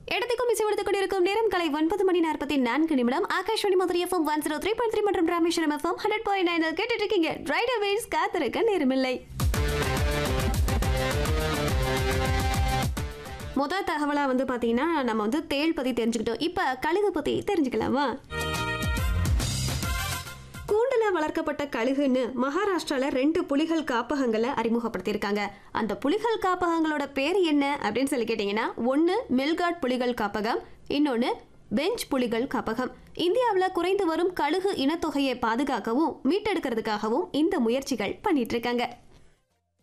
இடத்துக்கும் இசை கொடுத்துக் கொண்டிருக்கும் நேரம் கலை ஒன்பது மணி நாற்பத்தி நான்கு நிமிடம் Akashvani Madurai FM one zero three point three மற்றும் Rameswaram FM hundred point nine கேட்டுட்டு இருக்கீங்க ரைடர் வேஸ் காத்திருக்க நேரமில்லை முதல் தகவலா வந்து பாத்தீங்கன்னா நம்ம வந்து தேள் பத்தி தெரிஞ்சுக்கிட்டோம் இப்ப கழுகு பத்தி தெரிஞ்சுக்கலாமா கூண்டுல வளர்க்கப்பட்ட கழுகுன்னு மகாராஷ்டிரால ரெண்டு புலிகள் காப்பகங்களை அறிமுகப்படுத்தியிருக்காங்க அந்த புலிகள் காப்பகங்களோட பேர் என்ன அப்படின்னு சொல்லி கேட்டீங்கன்னா ஒன்னு மெல்காட் புலிகள் காப்பகம் இன்னொன்னு பெஞ்ச் புலிகள் காப்பகம் இந்தியாவில் குறைந்து வரும் கழுகு இனத்தொகையை பாதுகாக்கவும் மீட்டெடுக்கிறதுக்காகவும் இந்த முயற்சிகள் பண்ணிட்டு இருக்காங்க